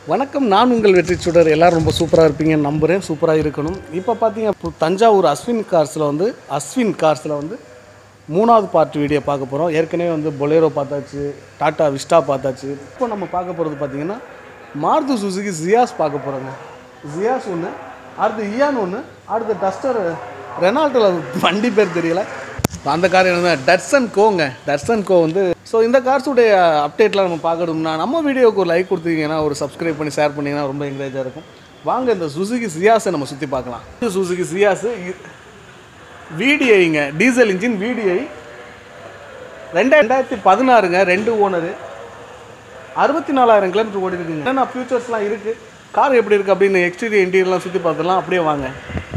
வணக்கம் நான் உங்கள் வெற்றி சுடர் எல்லாரும் ரொம்ப சூப்பராக இருப்பீங்கன்னு நம்புகிறேன் சூப்பராக இருக்கணும் இப்போ பார்த்தீங்க இப்போ தஞ்சாவூர் அஸ்வின் கார்ஸில் வந்து அஸ்வின் கார்ஸில் வந்து மூணாவது பார்ட் வீடியோ பார்க்க போகிறோம் ஏற்கனவே வந்து பொலேரோ பார்த்தாச்சு டாட்டா விஸ்டா பார்த்தாச்சு இப்போ நம்ம பார்க்க போகிறது பார்த்தீங்கன்னா மாருதி சுசுகி ஜியாஸ் பார்க்க போகிறோங்க ஜியாஸ் ஒன்று அடுத்து இயான் ஒன்று அடுத்து டஸ்டர் ரெனால்டோவில் வண்டி பேர் தெரியல அந்த கார் என்ன டட்சன் கோங்க டட்சன் கோ வந்து ஸோ இந்த கார்ஸுடைய அப்டேட்லாம் நம்ம பார்க்கணும்னா நம்ம வீடியோக்கு ஒரு லைக் கொடுத்தீங்கன்னா ஒரு சப்ஸ்கிரைப் பண்ணி ஷேர் பண்ணிங்கன்னா ரொம்ப என்கரேஜாக இருக்கும் வாங்க இந்த சுசுகி சியாஸை நம்ம சுற்றி பார்க்கலாம் சுசுகி சியாஸு விடிஐங்க டீசல் இன்ஜின் விடிஐ ரெண்டா ரெண்டாயிரத்தி பதினாறுங்க ரெண்டு ஓனரு அறுபத்தி நாலாயிரம் கிலோமீட்டர் ஓடி இருக்குங்க என்னென்ன ஃபியூச்சர்ஸ்லாம் இருக்குது கார் எப்படி இருக்குது அப்படின்னு எக்ஸ்டீரியர் இன்டீரியர்லாம் சுற்றி பார்த்துலாம் அப்படியே வாங்க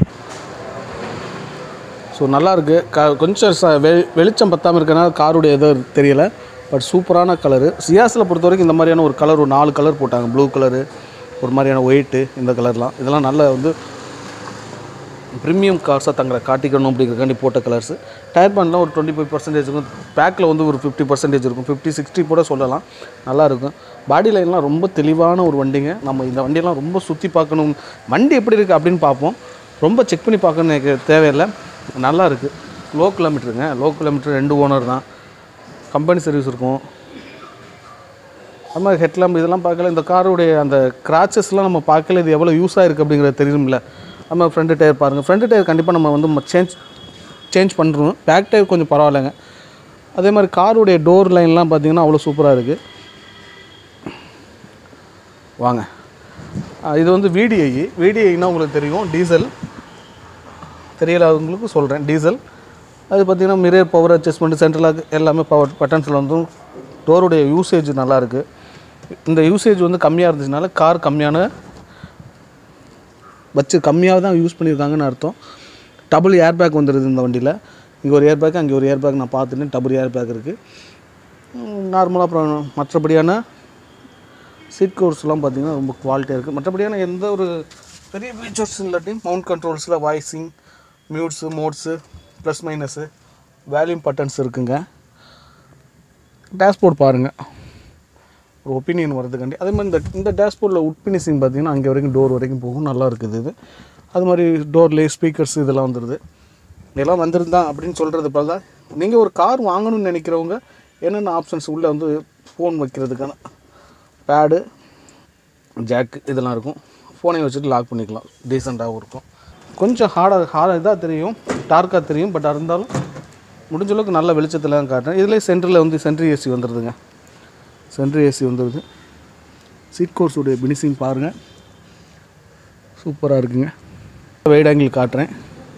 ஸோ நல்லாயிருக்கு க கொஞ்சம் ச வெ வெளிச்சம் பத்தாமல் இருக்கனால காருடைய எதோ தெரியல பட் சூப்பரான கலரு சியாஸில் பொறுத்த வரைக்கும் இந்த மாதிரியான ஒரு கலர் ஒரு நாலு கலர் போட்டாங்க ப்ளூ கலரு ஒரு மாதிரியான ஒயிட்டு இந்த கலர்லாம் இதெல்லாம் நல்ல வந்து ப்ரீமியம் கார்ஸாக தங்களை காட்டிக்கணும் அப்படிங்கிறக்காண்டி போட்ட கலர்ஸு டயர் பேண்ட்லாம் ஒரு டுவெண்ட்டி ஃபைவ் பர்சன்டேஜ் இருக்கும் பேக்கில் வந்து ஒரு ஃபிஃப்டி பர்சன்டேஜ் இருக்கும் ஃபிஃப்டி சிக்ஸ்டி கூட சொல்லலாம் நல்லாயிருக்கும் பாடி லைன்லாம் ரொம்ப தெளிவான ஒரு வண்டிங்க நம்ம இந்த வண்டியெல்லாம் ரொம்ப சுற்றி பார்க்கணும் வண்டி எப்படி இருக்குது அப்படின்னு பார்ப்போம் ரொம்ப செக் பண்ணி பார்க்கணும்னு எனக்கு தேவையில்லை நல்லா இருக்குது லோ கிலோமீட்டருங்க லோ கிலோமீட்டர் ரெண்டு ஓனர் தான் கம்பெனி சர்வீஸ் இருக்கும் அது மாதிரி ஹெட்லாம்ப் இதெல்லாம் பார்க்கல இந்த காருடைய அந்த கிராச்சஸ்லாம் நம்ம பார்க்கல இது எவ்வளோ யூஸ் ஆயிருக்கு அப்படிங்கிறது தெரியும்ல நம்ம ஃப்ரண்ட் டயர் பாருங்கள் ஃப்ரண்ட் டயர் கண்டிப்பாக நம்ம வந்து சேஞ்ச் சேஞ்ச் பண்ணுறோம் பேக் டயர் கொஞ்சம் பரவாயில்லைங்க அதே மாதிரி காருடைய டோர் லைன்லாம் பார்த்தீங்கன்னா அவ்வளோ சூப்பராக இருக்குது வாங்க ஆ, இது வந்து விடிஐ விடிஐனா உங்களுக்கு தெரியும் டீசல் தெரியலாதவங்களுக்கு சொல்கிறேன் டீசல் அது பார்த்திங்கன்னா மிரர் பவர் அட்ஜஸ்ட்மெண்ட் சென்ட்ரலாக எல்லாமே பவர் பட்டன்ஸில் வந்து டோருடைய யூசேஜ் நல்லாயிருக்கு இந்த யூசேஜ் வந்து கம்மியாக இருந்துச்சுனால கார் கம்மியான வச்சு கம்மியாக தான் யூஸ் பண்ணியிருக்காங்கன்னு அர்த்தம் டபுள் ஏர் பேக் வந்துடுது இந்த வண்டியில் இங்கே ஒரு ஏர் பேக் அங்கே ஒரு ஏர் பேக் நான் பார்த்துட்டேன் டபுள் ஏர் பேக் இருக்குது நார்மலாக அப்புறம் மற்றபடியான சீட் கவர்ஸ்லாம் பார்த்தீங்கன்னா ரொம்ப குவாலிட்டியாக இருக்குது மற்றபடியான எந்த ஒரு பெரிய ஃபீச்சர்ஸ் இல்லாட்டியும் மவுண்ட் கண்ட்ரோல்ஸில் வாய்ஸிங் mutes modes plus minus volume buttons இருக்குங்க டேஷ்போர்ட் பாருங்கள் ஒரு ஒப்பீனியன் வரதுக்காண்டி அதே மாதிரி இந்த இந்த டேஷ்போர்டில் உட் ஃபினிஷிங் பார்த்தீங்கன்னா அங்கே வரைக்கும் டோர் வரைக்கும் போகும் நல்லா இருக்குது இது அது மாதிரி டோர்லேயே ஸ்பீக்கர்ஸ் இதெல்லாம் வந்துடுது இதெல்லாம் வந்துருந்தான் அப்படின்னு சொல்கிறது போல தான் நீங்கள் ஒரு கார் வாங்கணும்னு நினைக்கிறவங்க என்னென்ன ஆப்ஷன்ஸ் உள்ளே வந்து ஃபோன் வைக்கிறதுக்கான பேடு ஜாக்கு இதெல்லாம் இருக்கும் ஃபோனை வச்சுட்டு லாக் பண்ணிக்கலாம் டீசெண்டாகவும் இருக்கும் கொஞ்சம் ஹார்டாக ஹார்டாக இதாக தெரியும் டார்க்காக தெரியும் பட் இருந்தாலும் முடிஞ்ச அளவுக்கு நல்ல வெளிச்சத்தில் தான் காட்டுறேன் இதுலேயே சென்டரில் வந்து சென்ட்ரி ஏசி வந்துடுதுங்க சென்ட்ரி ஏசி வந்துடுது சீட் கோர்ஸுடைய பினிஷிங் பாருங்கள் சூப்பராக இருக்குங்க வைட் ஆங்கிள் காட்டுறேன்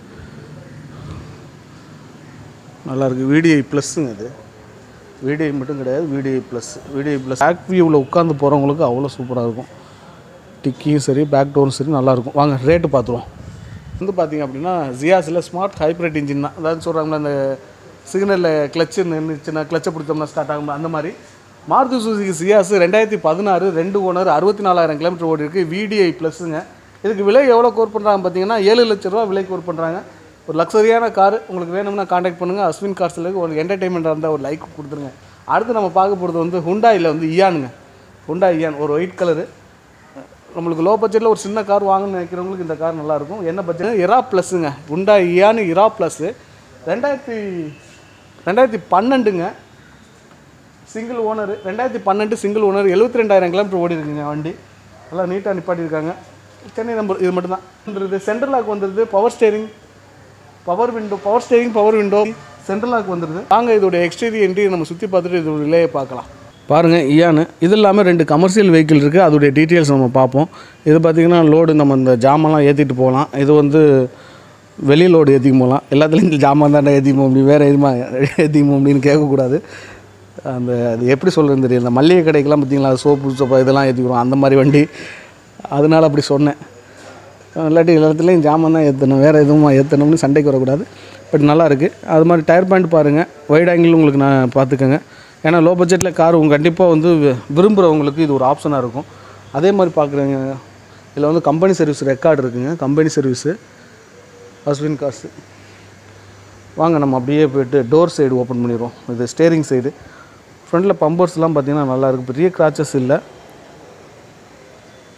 நல்லா இருக்குது விடிஐ ப்ளஸ்ஸுங்க இது விடிஐ மட்டும் கிடையாது VDI plus VDI plus back வியூவில் உட்காந்து போகிறவங்களுக்கு அவ்வளோ சூப்பராக இருக்கும் டிக்கியும் சரி பேக் டோரும் சரி நல்லாயிருக்கும் வாங்க ரேட்டு பார்த்துருவோம் வந்து பார்த்தீங்க அப்படின்னா ஜியாஸில் ஸ்மார்ட் ஹைப்ரிட் இன்ஜின் தான் அதாவது சொல்கிறாங்களா அந்த சிக்னலில் கிளச்சு நின்றுச்சுன்னா கிளச்சை பிடிச்சோம்னா ஸ்டார்ட் ஆகும் அந்த மாதிரி மாருதி சுசுகி சியாஸ் ரெண்டாயிரத்தி பதினாறு ரெண்டு ஓனர் அறுபத்தி நாலாயிரம் கிலோமீட்டர் ஓடி இருக்குது விடிஐ ப்ளஸ்ஸுங்க இதுக்கு விலை எவ்வளோ கோர் பண்ணுறாங்க பார்த்தீங்கன்னா ஏழு லட்ச ரூபா விலை கோர் பண்ணுறாங்க ஒரு லக்ஸரியான கார் உங்களுக்கு வேணும்னா காண்டாக்ட் பண்ணுங்கள் அஸ்வின் கார்ஸில் ஒரு என்டர்டைன்மெண்ட்டாக இருந்தால் ஒரு லைக் கொடுத்துருங்க அடுத்து நம்ம பார்க்க போகிறது வந்து ஹுண்டாயில் வந்து இயானுங்க ஹுண்டா இயான் ஒரு ஒயிட் கலரு நம்மளுக்கு லோ பட்ஜெட்டில் ஒரு சின்ன கார் வாங்கணும்னு நினைக்கிறவங்களுக்கு இந்த கார் நல்லாயிருக்கும் என்ன பட்ஜெட் இரா ப்ளஸ்ஸுங்க உண்டா இயானு இரா ப்ளஸ்ஸு ரெண்டாயிரத்தி ரெண்டாயிரத்தி பன்னெண்டுங்க சிங்கிள் ஓனர் ரெண்டாயிரத்தி பன்னெண்டு சிங்கிள் ஓனர் எழுபத்தி ரெண்டாயிரம் கிலோமீட்டர் ஓடி இருக்குங்க வண்டி நல்லா நீட்டாக நிப்பாட்டியிருக்காங்க சென்னை நம்பர் இது மட்டும்தான் வந்துருது சென்ட்ரல் லாக் வந்துருது power steering power window power steering power window central lock வந்துருது வாங்க இதோட எக்ஸ்டீரியர் இன்டீரியர் நம்ம சுற்றி பார்த்துட்டு இதோட விலையை பார்க்கலாம் பாருங்கள் இயானு இது இல்லாமல் ரெண்டு கமர்ஷியல் வெஹிக்கிள் இருக்குது அதோடைய டீட்டெயில்ஸ் நம்ம பார்ப்போம் இது பார்த்திங்கன்னா லோடு நம்ம இந்த ஜாமான்லாம் ஏற்றிட்டு போகலாம் இது வந்து வெளி லோடு ஏற்றிக்க போகலாம் எல்லாத்துலேயும் இந்த ஜாமான் தானே ஏற்றிக்க போக முடியும் வேறு எதுமா ஏற்றிக்க போக முடியும்னு கேட்கக்கூடாது அந்த அது எப்படி சொல்கிறதுன்னு தெரியல இந்த மல்லிகை கடைக்கெல்லாம் பார்த்தீங்களா சோப்பு சோப்பா இதெல்லாம் ஏற்றிக்கிறோம் அந்த மாதிரி வண்டி அதனால் அப்படி சொன்னேன் இல்லாட்டி எல்லாத்துலேயும் ஜாமான் தான் ஏற்றணும் வேறு எதுவும் ஏற்றணும்னு சண்டைக்கு வரக்கூடாது பட் நல்லா இருக்குது அது மாதிரி டயர் பேண்ட் பாருங்கள் வைட் ஆங்கிள் உங்களுக்கு நான் பார்த்துக்கோங்க ஏன்னா லோ பட்ஜெட்டில் கார் உங்க கண்டிப்பாக வந்து வி- விரும்புகிறவங்களுக்கு இது ஒரு ஆப்ஷனாக இருக்கும் அதே மாதிரி பார்க்குறேங்க இதில் வந்து கம்பெனி சர்வீஸ் ரெக்கார்டு இருக்குங்க கம்பெனி சர்வீஸு அஸ்வின் கார்ஸு வாங்க நம்ம அப்படியே போயிட்டு டோர் சைடு ஓப்பன் பண்ணிடுவோம் இது ஸ்டேரிங் சைடு ஃப்ரண்டில் பம்பர்ஸ்லாம் பார்த்தீங்கன்னா நல்லா இருக்கு பெரிய கிராச்சஸ் இல்லை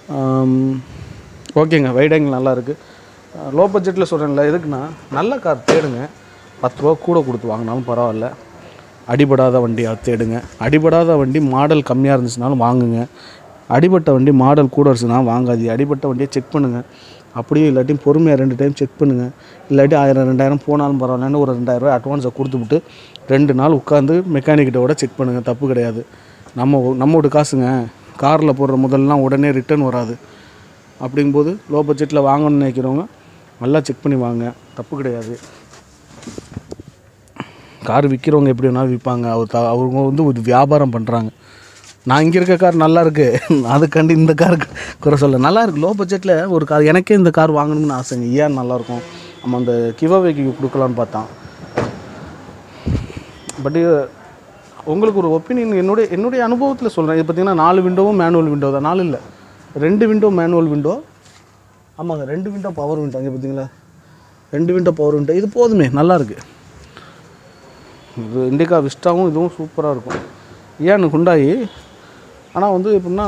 ஓகேங்க வைட் ஆங்கிள் நல்லா இருக்குது லோ பட்ஜெட்டில் சொல்கிறேன்ல எதுக்குன்னா நல்ல கார் தேடுங்க பத்து ரூபா கூட கொடுத்து வாங்கினாலும் பரவாயில்ல அடிபடாத வண்டியாக தேடுங்க அடிபடாத வண்டி மாடல் கம்மியாக இருந்துச்சுனாலும் வாங்குங்க அடிபட்ட வண்டி மாடல் கூட இருந்துச்சுன்னா வாங்காதீங்க அடிபட்ட வண்டியை செக் பண்ணுங்கள் அப்படியே இல்லாட்டி பொறுமையாக ரெண்டு டைம் செக் பண்ணுங்கள் இல்லாட்டி ஆயிரம் ரெண்டாயிரம் போனாலும் பரவாயில்லன்னு ஒரு ரெண்டாயிரரூவா அட்வான்ஸை கொடுத்துவிட்டு ரெண்டு நாள் உட்காந்து மெக்கானிக்கிட்ட கூட செக் பண்ணுங்கள் தப்பு கிடையாது நம்ம நம்மோட காசுங்க காரில் போடுற முதல்லாம் உடனே ரிட்டர்ன் வராது அப்படிங்கும்போது லோ பட்ஜெட்டில் வாங்கணும்னு நினைக்கிறவங்க நல்லா செக் பண்ணி வாங்க தப்பு கிடையாது கார் விற்கிறவங்க எப்படி வேணாலும் விற்பாங்க அவர் த அவங்க வந்து ஒரு வியாபாரம் பண்ணுறாங்க நான் இங்கே இருக்க கார் நல்லா இருக்கு அதுக்காண்டி இந்த காருக்கு குறை சொல்ல நல்லா இருக்கு லோ பட்ஜெட்டில் ஒரு கார் எனக்கே இந்த கார் வாங்கணும்னு ஆசைங்க ஏன் நல்லாயிருக்கும் நம்ம அந்த கிவாவேக்கு கொடுக்கலான்னு பார்த்தான் பட் உங்களுக்கு ஒரு ஒப்பீனியன் என்னுடைய என்னுடைய அனுபவத்தில் சொல்கிறேன் இது பார்த்தீங்கன்னா நாலு விண்டோவும் மேனுவல் விண்டோ தான் நாலு இல்லை ரெண்டு விண்டோ மேனுவல் விண்டோ ஆமாங்க ரெண்டு விண்டோ பவர் விண்டோ இங்கே பார்த்தீங்களா ரெண்டு விண்டோ பவர் விண்டோ இது போதுமே நல்லா இருக்கு இது இண்டிகா விஸ்டாவும் இதுவும் சூப்பராக இருக்கும் ஏன்னு குண்டாயி ஆனால் வந்து எப்படின்னா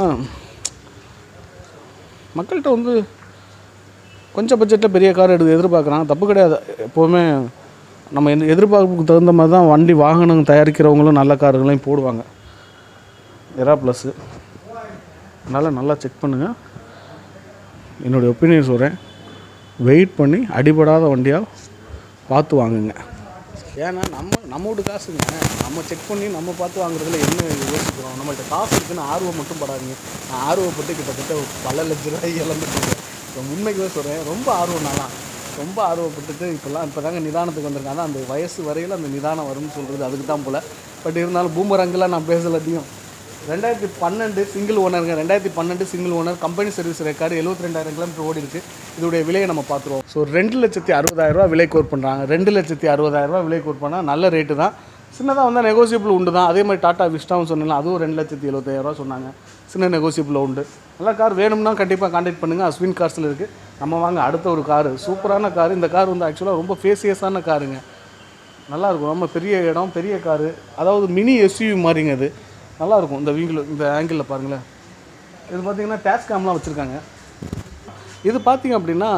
மக்கள்கிட்ட வந்து கொஞ்சம் பட்ஜெட்டில் பெரிய கார் எடுத்து எதிர்பார்க்குறாங்க தப்பு கிடையாது எப்போவுமே நம்ம எந்த எதிர்பார்ப்புக்கு தகுந்த மாதிரி தான் வண்டி வாகனம் தயாரிக்கிறவங்களும் நல்ல கார்களையும் போடுவாங்க எரா ப்ளஸ்ஸு அதனால் நல்லா செக் பண்ணுங்கள் என்னுடைய ஒப்பீனியன் சொல்கிறேன் வெயிட் பண்ணி அடிபடாத வண்டியாக பார்த்து வாங்குங்க ஏன்னா நம்ம நம்ம வீட்டு காசுங்க நம்ம செக் பண்ணி நம்ம பார்த்து வாங்குறதுல என்ன யோசிக்கிறோம் நம்மள்ட்ட காசு இருக்குன்னு ஆர்வம் மட்டும் படாதீங்க நான் ஆர்வப்பட்டு கிட்டத்தட்ட பல லட்ச ரூபாய் இழந்துட்டு இப்போ உண்மைக்குமே சொல்கிறேன் ரொம்ப ஆர்வம் நான்லாம் ரொம்ப ஆர்வப்பட்டுட்டு இப்போல்லாம் இப்போ தாங்க நிதானத்துக்கு வந்திருக்காங்க அந்த வயசு வரையில் அந்த நிதானம் வரும்னு சொல்கிறது அதுக்கு தான் போல் பட் இருந்தாலும் பூமரங்கெல்லாம் நான் பேசலாட்டியும் ரெண்டாயிரத்தி பன்னெண்டு சிங்கிள் ஓனருங்க ரெண்டாயிரத்தி பன்னெண்டு single owner company service record எழுபத்தி ரெண்டாயிரம் கிலோமீட்டர் ஓடி இருக்கு இதோடைய விலையை நம்ம பார்த்துருவோம் ஸோ ரெண்டு லட்சத்தி அறுபதாயிரம் ரூபா விலை கோர் பண்ணுறாங்க ரெண்டு லட்சத்தி அறுபதாயிரம் ரூபா விலை கோர் பண்ணால் நல்ல ரேட்டு தான் சின்னதாக வந்தால் நெகோசியபிள் உண்டு தான் அதே மாதிரி டாட்டா விஸ்டாவும் சொன்னீங்களா அதுவும் ரெண்டு லட்சத்தி எழுபத்தாயிரம் ரூபா சொன்னாங்க சின்ன நெகோசியபிள் உண்டு நல்ல கார் வேணும்னா கண்டிப்பாக கான்டாக்ட் பண்ணுங்கள் அஸ்வின் கார்ஸில் இருக்குது நம்ம வாங்க அடுத்த ஒரு காரு சூப்பரான கார் இந்த கார் வந்து ஆக்சுவலாக ரொம்ப ஃபேசியஸான காருங்க நல்லா இருக்கும் ரொம்ப பெரிய இடம் பெரிய காரு அதாவது மினி எஸ்யூவி மாதிரிங்க அது நல்லா இருக்கும் இந்த வீங்கில் இந்த ஆங்கிளில் பாருங்களேன் இது பார்த்தீங்கன்னா டேஸ் கேம்லாம் வச்சுருக்காங்க இது பார்த்தீங்க அப்படின்னா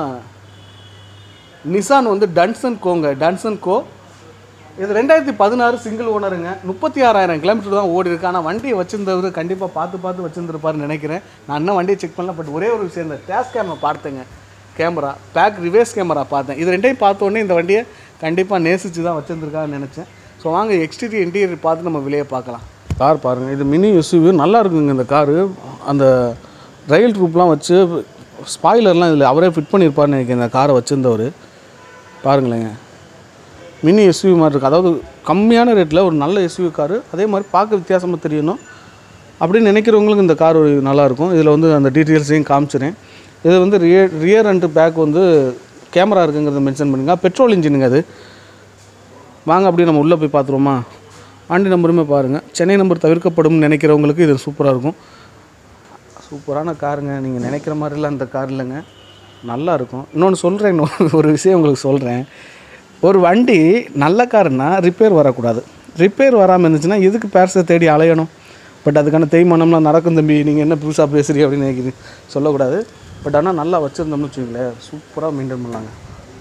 நிசான் வந்து டன்சன் கோங்க டன்சன் கோ இது ரெண்டாயிரத்தி பதினாறு சிங்கிள் ஓனருங்க முப்பத்தி ஆறாயிரம் கிலோமீட்டர் தான் ஓடி இருக்கு ஆனால் வண்டியை வச்சிருந்தவர் கண்டிப்பாக பார்த்து பார்த்து வச்சிருந்துருப்பாருன்னு நினைக்கிறேன் நான் இன்னும் வண்டியை செக் பண்ணல பட் ஒரே ஒரு விஷயம் இந்த டேஸ் கேமரா பார்த்தேங்க கேமரா பேக் ரிவேர்ஸ் கேமரா பார்த்தேன் இது ரெண்டையும் பார்த்த உடனே இந்த வண்டியை கண்டிப்பாக நேசித்து தான் வச்சுருந்துருக்கான்னு நினச்சேன் ஸோ வாங்க எக்ஸ்டீரியர் இன்டீரியர் பார்த்து நம்ம விலையை பார்க்கலாம் கார் பாருங்கள் இது மினி எஸ்யூவி நல்லா இருக்குங்க இந்த காரு அந்த ரயில் ட்ரூப்லாம் வச்சு ஸ்பாய்லர்லாம் இதில் அவரே ஃபிட் பண்ணியிருப்பாருன்னு நினைக்கிறேன் இந்த காரை வச்சுருந்தவர் பாருங்களேங்க மினி எஸ்யூவி மாதிரி இருக்குது அதாவது கம்மியான ரேட்டில் ஒரு நல்ல எஸ்யூவி காரு அதே மாதிரி பார்க்க வித்தியாசமாக தெரியணும் அப்படின்னு நினைக்கிறவங்களுக்கு இந்த கார் ஒரு நல்லாயிருக்கும் இதில் வந்து அந்த டீட்டெயில்ஸையும் காமிச்சிறேன் இது வந்து ரியர் ரியர் அண்ட் பேக் வந்து கேமரா இருக்குங்கிறத மென்ஷன் பண்ணுங்க பெட்ரோல் இன்ஜினுங்க அது வாங்க அப்படியே நம்ம உள்ளே போய் பார்த்துருவோமா வண்டி நம்பருமே பாருங்கள் சென்னை நம்பர் தவிர்க்கப்படும் நினைக்கிறவங்களுக்கு இது சூப்பராக இருக்கும் சூப்பரான காருங்க நீங்கள் நினைக்கிற மாதிரிலாம் இந்த கார் இல்லைங்க நல்லா இருக்கும் இன்னொன்று சொல்கிறேன் இன்னொரு ஒரு விஷயம் உங்களுக்கு சொல்கிறேன் ஒரு வண்டி நல்ல காருன்னா ரிப்பேர் வரக்கூடாது ரிப்பேர் வராமல் இருந்துச்சுன்னா எதுக்கு பேர்ஸை தேடி அலையணும் பட் அதுக்கான தேய்மானம்லாம் நடக்கும் தம்பி நீங்கள் என்ன புதுசாக பேசுகிறீ அப்படின்னு நினைக்கிறீங்க சொல்லக்கூடாது பட் ஆனால் நல்லா வச்சுருந்தோம்னு வச்சுங்களேன் சூப்பராக மெயின்டைன் பண்ணலாங்க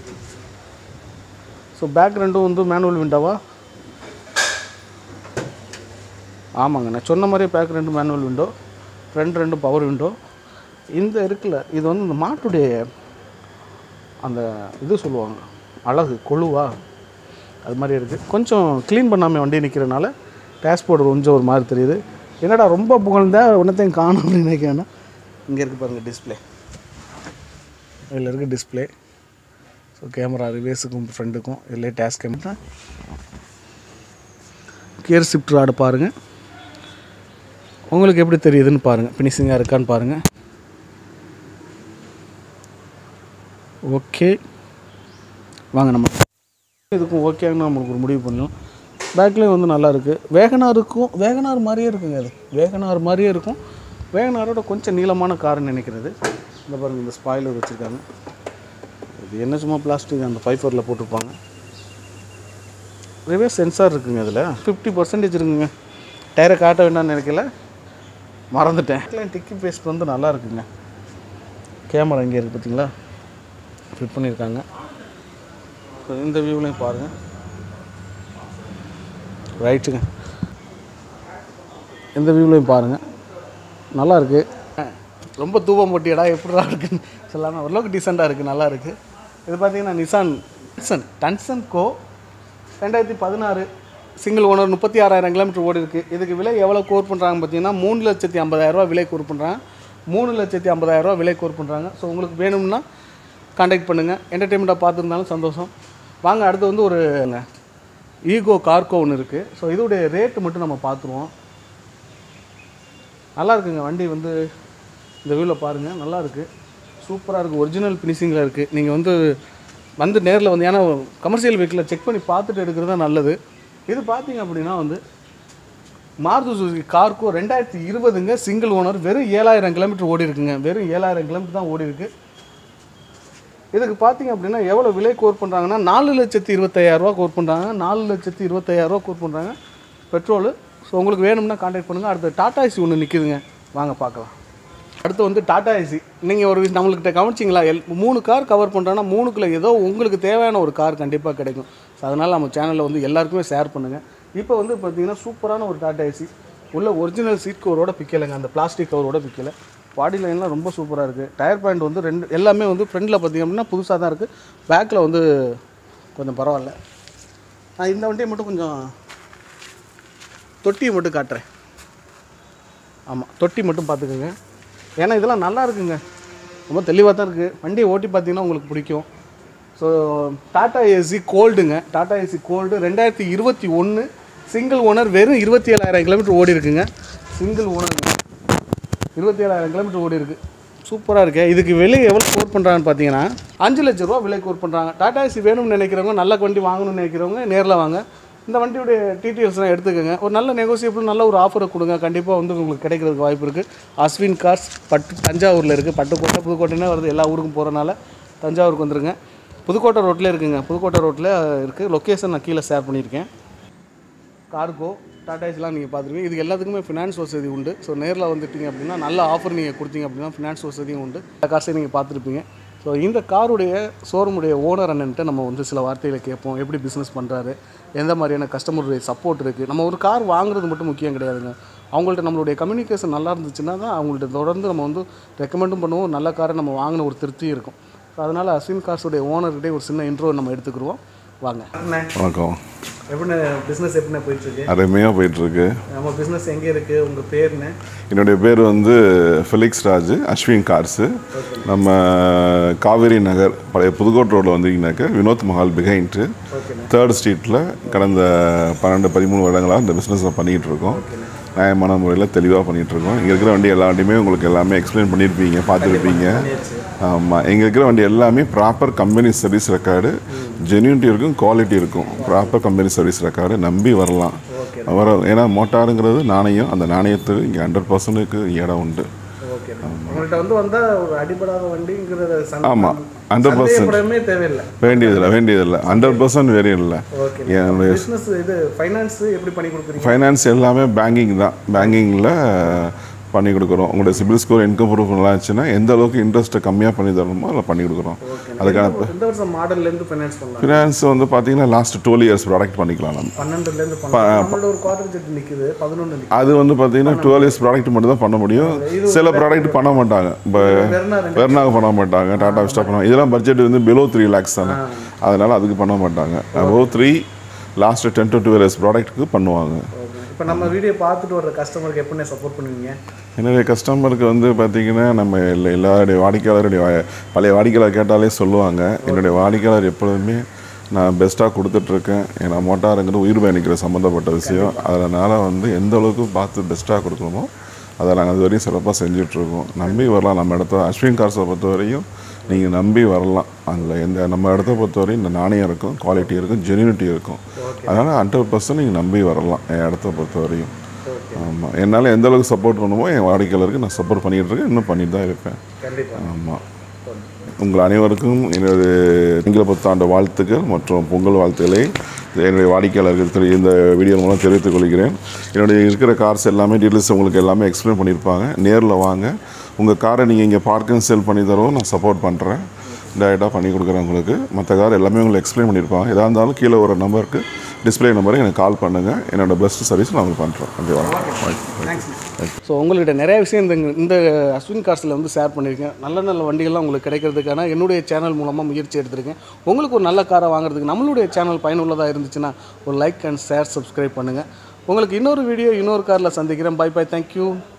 ஸோ பேக் ரெண்டும் வந்து மேனுவல் விண்டோவா ஆமாங்க நான் சொன்ன மாதிரியே பேக் ரெண்டு மேனுவல் விண்டோ ஃப்ரண்ட் ரெண்டு பவர் விண்டோ இந்த இருக்குல்ல இது வந்து இந்த மாட்டுடைய அந்த இது சொல்லுவாங்க அழகு கொழுவா அது மாதிரி இருக்குது கொஞ்சம் க்ளீன் பண்ணாமல் வண்டி நிற்கிறனால டேஷ்போர்டு கொஞ்சம் ஒரு மாதிரி தெரியுது என்னடா ரொம்ப புகழ்ந்தா ஒன்றத்தையும் காணும் அப்படின்னு நினைக்கிறேன்னா இங்கே இருக்குது பாருங்கள் டிஸ்பிளே இதில் இருக்குது டிஸ்பிளே ஸோ கேமரா ரிவேஸுக்கும் ஃப்ரண்ட்டுக்கும் இதில் dash camera gear shift rod பாருங்கள் உங்களுக்கு எப்படி தெரியுதுன்னு பாருங்கள் ஃபினிஷிங்காக இருக்கான்னு பாருங்கள் ஓகே வாங்க நம்ம இதுக்கும் ஓகேன்னு நம்மளுக்கு ஒரு முடிவு பண்ணலாம் பேக்லேயும் வந்து நல்லா இருக்குது வேகனாருக்கும் வேகனார் மாதிரியே இருக்குங்க அது வேகனார் மாதிரியே இருக்கும் வேகனாரோட கொஞ்சம் நீளமான காருன்னு நினைக்கிறது இந்த பாருங்கள் இந்த ஸ்பாயிலர் வச்சுருக்காங்க இது என்ன சும்மா பிளாஸ்டிக் அந்த ஃபைஃபரில் போட்டிருப்பாங்க ரிவர்ஸ் சென்சார் இருக்குங்க அதில் ஃபிஃப்டி பர்சன்டேஜ் இருக்குங்க டயரை காட்ட வேண்டாம்னு நினைக்கல மறந்துட்டேன் டிக்கி பேஸ்ட் வந்து நல்லா இருக்குங்க கேமரா இங்கே இருக்குது பார்த்தீங்களா ஃபிட் பண்ணியிருக்காங்க ஸோ இந்த வியூலையும் பாருங்கள் ரைட்டுங்க இந்த வியூலையும் பாருங்கள் நல்லா இருக்கு ரொம்ப தூபம் போட்டியடா எப்படிடா இருக்குன்னு சொல்லாமல் ஓரளவுக்கு டீசெண்டாக இருக்குது நல்லா இருக்குது இது பார்த்தீங்கன்னா நிசான் டன்சன் டன்சன் கோ ரெண்டாயிரத்தி பதினாறு சிங்கிள் ஓனர் முப்பத்தி ஆறாயிரம் கிலோமீட்டர் ஓடி இருக்குது இதுக்கு விலை எவ்வளோ கோர் பண்ணுறாங்க பார்த்தீங்கன்னா மூணு லட்சத்தி ஐம்பதாயிரரூவா விலை கோர் பண்ணுறாங்க மூணு லட்சத்தி ஐம்பதாயிரரூவா விலை கோர் பண்ணுறாங்க ஸோ உங்களுக்கு வேணும்னா காண்டாக்ட் பண்ணுங்கள் என்டர்டெயின்மெண்ட்டாக பார்த்துருந்தாலும் சந்தோஷம் வாங்க அடுத்து வந்து ஒரு ஈகோ கார்கோ ஒன்று இருக்குது ஸோ இதோடைய ரேட்டு மட்டும் நம்ம பார்த்துருவோம் நல்லா இருக்குங்க வண்டி வந்து இந்த வியூவில் பாருங்கள் நல்லா இருக்குது சூப்பராக இருக்குது ஒரிஜினல் ஃபினிஷிங்கில் இருக்குது நீங்கள் வந்து வந்து நேரில் வந்து ஏன்னா கமர்ஷியல் வெஹிக்கிளை செக் பண்ணி பார்த்துட்டு எடுக்கிறது தான் நல்லது இது பார்த்தீங்க அப்படின்னா வந்து மாருதி சுசுகி கார்க்கோ ரெண்டாயிரத்தி இருபதுங்க சிங்கிள் ஓனர் வெறும் ஏழாயிரம் கிலோமீட்டர் ஓடி இருக்குங்க வெறும் ஏழாயிரம் கிலோமீட்டர் தான் ஓடி இருக்கு இதுக்கு பார்த்தீங்க அப்படின்னா எவ்வளோ விலை கோர் பண்ணுறாங்கன்னா நாலு லட்சத்தி இருபத்தையாயிரரூவா கோர் பண்ணுறாங்க நாலு லட்சத்தி இருபத்தையாயிரரூவா கோர் பண்ணுறாங்க பெட்ரோலு ஸோ உங்களுக்கு வேணும்னா காண்டாக்ட் பண்ணுங்கள் அடுத்து டாடா ஏசி ஒன்று நிற்குதுங்க வாங்க பார்க்கலாம் அடுத்து வந்து டாடா ஏசி நீங்கள் ஒரு நம்மளுக்கிட்ட கவனிச்சிங்களா எல் மூணு கார் கவர் பண்ணுறோன்னா மூணுக்குள்ள ஏதோ உங்களுக்கு தேவையான ஒரு கார் கண்டிப்பாக கிடைக்கும் ஸோ அதனால் நம்ம சேனலில் வந்து எல்லாருக்குமே ஷேர் பண்ணுங்கள் இப்போ வந்து பார்த்தீங்கன்னா சூப்பரான ஒரு டாடா ஏசி உள்ள ஒரிஜினல் சீட் கவரோட பிக்கலைங்க அந்த பிளாஸ்டிக் கவரோட பிக்கலை பாடி லைன்லாம் ரொம்ப சூப்பராக இருக்குது டயர் பாயிண்ட் வந்து ரெண்டு எல்லாமே வந்து ஃப்ரண்டில் பார்த்தீங்க அப்படின்னா புதுசாக தான் இருக்குது பேக்கில் வந்து கொஞ்சம் பரவாயில்ல நான் இந்த வண்டியை மட்டும் கொஞ்சம் தொட்டியை மட்டும் காட்டுறேன் ஆமாம் தொட்டி மட்டும் பார்த்துக்கோங்க ஏன்னா இதெல்லாம் நல்லா இருக்குங்க ரொம்ப தெளிவாக தான் இருக்குது வண்டியை ஓட்டி பார்த்தீங்கன்னா உங்களுக்கு பிடிக்கும் ஸோ டாடா ஏசி கோல்டுங்க டாடா ஏசி கோல்டு ரெண்டாயிரத்தி இருபத்தி ஒன்று சிங்கிள் ஓனர் வெறும் இருபத்தி ஏழாயிரம் கிலோமீட்டர் ஓடி இருக்குங்க சிங்கிள் ஓனருங்க இருபத்தி ஏழாயிரம் கிலோமீட்டர் ஓடி இருக்கு சூப்பராக இருக்கு இதுக்கு விலை எவ்வளோ கோர் பண்ணுறாங்கன்னு பார்த்தீங்கன்னா அஞ்சு லட்ச ரூபா விலை கோர் பண்ணுறாங்க டாடா ஏசி வேணும்னு நினைக்கிறவங்க நல்ல வண்டி வாங்கணும்னு நினைக்கிறவங்க நேரில் வாங்க இந்த வண்டியுடைய டீட்டெயில்ஸ்லாம் எடுத்துக்கோங்க ஒரு நல்ல நெகோசியபிள் நல்ல ஒரு ஆஃபரை கொடுங்க கண்டிப்பாக வந்து உங்களுக்கு கிடைக்கிறதுக்கு வாய்ப்பு இருக்குது அஸ்வின் கார்ஸ் பட்டு தஞ்சாவூரில் இருக்குது பட்டுக்கோட்டை புதுக்கோட்டைனே வருது எல்லா ஊருக்கும் போகிறனால தஞ்சாவூருக்கு வந்துருங்க புதுக்கோட்டை ரோட்டில் இருக்குங்க புதுக்கோட்டை ரோட்டில் இருக்குது லொக்கேஷன் நான் கீழே ஷேர் பண்ணியிருக்கேன் கார்கோ டாடா ஏசிலாம் நீங்கள் பார்த்துருவீங்க இதுக்கு எல்லாத்துக்குமே ஃபினான்ஸ் வசதி உண்டு ஸோ நேரில் வந்துட்டீங்க அப்படின்னா நல்ல ஆஃபர் நீங்கள் கொடுத்தீங்க அப்படின்னா ஃபினான்ஸ் வசதியும் உண்டு இந்த காசையும் நீங்கள் பார்த்துருப்பீங்க ஸோ இந்த காருடைய ஷோரூமுடைய ஓனர் அண்ணன்ட்ட நம்ம வந்து சில வார்த்தைகளை கேட்போம் எப்படி பிஸ்னஸ் பண்ணுறாரு எந்த மாதிரியான கஸ்டமருடைய சப்போர்ட் இருக்குது நம்ம ஒரு கார் வாங்குறது மட்டும் முக்கியம் கிடையாதுங்க அவங்கள்ட்ட நம்மளுடைய கம்யூனிகேஷன் நல்லா இருந்துச்சுன்னா தான் அவங்கள்ட்ட தொடர்ந்து நம்ம வந்து ரெக்கமெண்டும் பண்ணுவோம் நல்ல காரை நம்ம வாங்கின ஒரு திருப்தி இருக்கும் ஸோ அதனால் அஸ்வின் கார்ஸுடைய ஓனர்கிட்டே ஒரு சின்ன இன்ட்ரோ நம்ம எடுத்துக்கிடுவோம் வாங்க வணக்கம் எப்படி பிஸ்னஸ் எப்படிண்ணே போயிட்டுருக்கு அருமையாக போயிட்டுருக்கு நம்ம பிஸ்னஸ் எங்கே இருக்குது உங்கள் பேருண்ணே என்னுடைய பேர் வந்து ஃபெலிக்ஸ் ராஜ் அஸ்வின் கார்ஸு நம்ம காவேரி நகர் பழைய புதுக்கோட்டை ரோட்டில் வந்தீங்கன்னாக்க வினோத் மஹால் பிகைன்ட்டு ஓகேண்ணே தேர்ட் ஸ்ட்ரீட்டில் கடந்த பன்னெண்டு பதிமூணு வருடங்களாக இந்த பிஸ்னஸை பண்ணிகிட்டு இருக்கோம் நியாயமான முறையில் தெளிவாக பண்ணிகிட்டு இருக்கோம் இங்கே இருக்கிற வண்டி எல்லா வண்டியுமே உங்களுக்கு எல்லாமே எக்ஸ்பிளைன் பண்ணியிருப்பீங்க பார்த்துருப்பீங்க ஆமாம் இங்கே இருக்கிற வண்டி எல்லாமே proper company service record genuinity இருக்கும் குவாலிட்டி இருக்கும் ப்ராப்பர் கம்பெனி சர்வீஸ் ரெக்கார்டு நம்பி வரலாம் வர ஏன்னா மோட்டாருங்கிறது நாணயம் அந்த நாணயத்துக்கு இங்கே ஹண்ட்ரட் பர்சன்ட்டுக்கு இடம் உண்டு ஓகே உங்கள்கிட்ட வந்து வந்தால் ஒரு அடிபடாத வண்டிங்கிறத சந்தேகம் ஆமாம் ஹண்ட்ரட் பர்சன்ட் சந்தேகப்படவே தேவையில்லை வேண்டியதில்லை வேண்டியதில்லை ஹண்ட்ரட் பர்சன்ட் வேற இல்லை ஓகே என்னுடைய பிஸ்னஸ் இது ஃபைனான்ஸ் எப்படி பண்ணி கொடுக்குறீங்க ஃபைனான்ஸ் எல்லாமே பேங்கிங் தான் பேங்கிங்கில் பண்ணி கொடுக்குறோம் உங்களுடைய சிபில் ஸ்கோர் இன்கம் ப்ரூஃப் நல்லா இருந்துச்சுன்னா எந்த அளவுக்கு இன்ட்ரெஸ்ட்டை கம்மியாக பண்ணி தரணுமோ அதில் பண்ணி கொடுக்குறோம் அதுக்கான இந்த வருஷம் மாடல்லேருந்து ஃபைனான்ஸ் பண்ணலாம் ஃபினான்ஸ் வந்து பார்த்தீங்கன்னா லாஸ்ட் டுவெல் இயர்ஸ் ப்ராடக்ட் பண்ணிக்கலாம் நம்ம பன்னெண்டுலேருந்து பண்ணலாம் நம்மளோட ஒரு குவார்டர் செட் நிற்குது பதினொன்று நிற்குது அது வந்து பார்த்தீங்கன்னா டுவெல் இயர்ஸ் ப்ராடக்ட் மட்டும் தான் பண்ண முடியும் சில ப்ராடக்ட் பண்ண மாட்டாங்க இப்போ வெறுனா ரெண்டு வெர்னாக பண்ண மாட்டாங்க டாடா விஸ்டா பண்ண இதெல்லாம் பட்ஜெட் வந்து பிலோ த்ரீ லேக்ஸ் தானே அதனால் அதுக்கு பண்ண மாட்டாங்க above three last ten to twelve years ப்ராடக்ட்டுக்கு பண்ணுவாங்க இப்போ நம்ம வீடியோ பார்த்துட்டு வர்ற கஸ்டமருக்கு எப்படி சப்போர்ட் பண்ணுவீங்க என்னுடைய கஸ்டமருக்கு வந்து பார்த்தீங்கன்னா நம்ம எல்லா எல்லாருடைய வாடிக்கையாளருடைய வா- பழைய வாடிக்கையாளர் கேட்டாலே சொல்லுவாங்க என்னுடைய வாடிக்கையாளர் எப்பொழுதுமே நான் பெஸ்ட்டாக கொடுத்துட்ருக்கேன் ஏன்னா மோட்டாருங்கிறது உயிர் பயணிக்கிற சம்மந்தப்பட்ட விஷயம் அதனால் வந்து எந்த அளவுக்கு பார்த்து பெஸ்ட்டாக கொடுக்கணுமோ அதை நாங்கள் அது வரையும் சிறப்பாக செஞ்சிட்ருக்கோம் நம்பி வரலாம் நம்ம இடத்த அஸ்வின் கார்ஸை பொறுத்த வரையும் நீங்கள் நம்பி வரலாம் அதில் எந்த நம்ம இடத்த பொறுத்தவரையும் இந்த நாணயம் இருக்கும் குவாலிட்டி இருக்கும் ஜெனியூனிட்டி இருக்கும் அதனால் ஹண்ட்ரட் பர்சன்ட் நீங்கள் நம்பி வரலாம் என் இடத்த பொறுத்த வரையும் ஆமாம் என்னால் எந்த அளவுக்கு சப்போர்ட் பண்ணுமோ என் வாடிக்கையாளருக்கு நான் சப்போர்ட் பண்ணிகிட்டு இருக்கேன் இன்னும் பண்ணிட்டு தான் இருப்பேன் கண்டிப்பாக ஆமாம் உங்கள் அனைவருக்கும் எனது திங்கள புத்தாண்டு வாழ்த்துக்கள் மற்றும் பொங்கல் வாழ்த்துக்களை என்னுடைய வாடிக்கையாளர்கள் தெரி- இந்த வீடியோ மூலம் தெரிவித்துக் கொள்கிறேன் என்னுடைய இருக்கிற கார்ஸ் எல்லாமே டீட்டெயில்ஸ் உங்களுக்கு எல்லாமே எக்ஸ்பிளைன் பண்ணியிருப்பாங்க நேரில் வாங்க உங்கள் காரை நீங்கள் இங்கே பார்க்கிங் சேல் பண்ணி தரவும் நான் சப்போர்ட் பண்ணுறேன் டேரெக்டாக பண்ணி கொடுக்குறேன் உங்களுக்கு மற்ற கார் எல்லாமே உங்களுக்கு எக்ஸ்பிளைன் பண்ணியிருப்பாங்க எதாக இருந்தாலும் கீழே ஒரு நம்பருக்கு டிஸ்பிளே நம்பருக்கு எனக்கு கால் பண்ணுங்கள் என்னோட பெஸ்ட் சர்வீஸ் நான் உங்களுக்கு பண்ணுறேன் ஓகேவா ஸோ உங்கள்கிட்ட நிறைய விஷயம் இந்த இந்த அஸ்வின் கார்ஸில் வந்து ஷேர் பண்ணியிருக்கேன் நல்ல நல்ல வண்டிகள்லாம் உங்களுக்கு கிடைக்கிறதுக்கான என்னுடைய சேனல் மூலமாக முயற்சி எடுத்திருக்கேன் உங்களுக்கு ஒரு நல்ல காரை வாங்குறதுக்கு நம்மளுடைய சேனல் பயனுள்ளதாக இருந்துச்சுன்னா ஒரு லைக் அண்ட் ஷேர் சப்ஸ்கிரைப் பண்ணுங்கள் உங்களுக்கு இன்னொரு வீடியோ இன்னொரு காரில் சந்திக்கிறேன் பை பை தேங்க்யூ